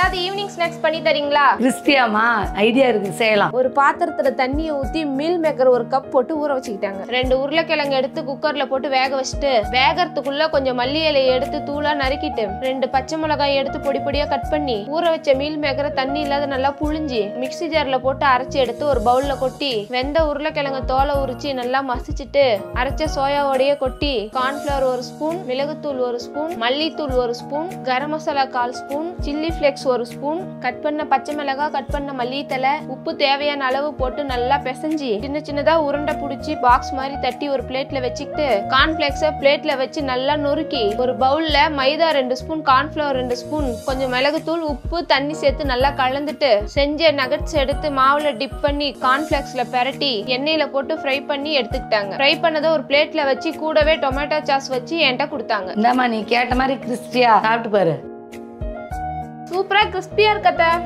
ஏதாவது evening snacks பண்ணி தரீங்களா கிறிஸ்பியாமா ஐடியா இருக்கு செய்யலாம் ஒரு பாத்திரத்துல தண்ணியை ஊத்தி மீல் மேக்கர் ஒரு கப் போட்டு ஊற வச்சுக்கிட்டாங்க ரெண்டு உருளைக்கிழங்கு எடுத்து குக்கர்ல போட்டு வேக வச்சுட்டு வேகறதுக்குள்ள கொஞ்சம் மல்லி இலையை எடுத்து தூளா நறுக்கிட்டு ரெண்டு பச்சை மிளகாய் எடுத்து பொடி பொடியா கட் பண்ணி ஊற வச்ச மீல் மேக்கரை தண்ணி இல்லாத நல்லா புழிஞ்சி மிக்ஸி ஜார்ல போட்டு அரைச்சி எடுத்து ஒரு பவுல்ல கொட்டி வெந்த உருளைக்கிழங்கு தோலை உரிச்சு நல்லா மசிச்சுட்டு அரைச்ச சோயாவோடைய கொட்டி கார்ன்ஃபிளவர் ஒரு ஸ்பூன் மிளகுத்தூள் ஒரு ஸ்பூன் மல்லித்தூள் ஒரு ஸ்பூன் கரம் மசாலா கால் ஸ்பூன் சில்லி ஃபிளேக்ஸ் ஒரு ஸ்பூன் கட் பண்ண பச்சை மிளகாய் கட் பண்ண மல்லித்தலை உப்பு தேவையான அளவு போட்டு நல்லா பிசைஞ்சு சின்ன சின்னதா உருண்டை பிடிச்சி பாக்ஸ் மாதிரி தட்டி ஒரு பிளேட்ல வச்சுக்கிட்டு கார்ன்ஃபிளேக்ஸை பிளேட்ல வச்சு நல்லா நொறுக்கி ஒரு பவுல்ல மைதா ரெண்டு ஸ்பூன் கார்ன்ஃபிளவர் ரெண்டு ஸ்பூன் கொஞ்சம் மிளகுத்தூள் உப்பு தண்ணி சேர்த்து நல்லா கலந்துட்டு செஞ்ச நகட்ஸ் எடுத்து மாவுல டிப் பண்ணி கார்ன்ஃபிளேக்ஸ்ல பெரட்டி எண்ணெயில போட்டு ஃப்ரை பண்ணி எடுத்துக்கிட்டாங்க ஃப்ரை பண்ணதை ஒரு பிளேட்ல வச்சு கூடவே டொமேட்டோ சாஸ் வச்சு என்கிட்ட கொடுத்தாங்க இந்தாம்மா நீ கேட்ட மாதிரி கிறிஸ்பியா சாப்பிட்டு பாரு சூப்பரா கிறிஸ்பியா இருக்கத்த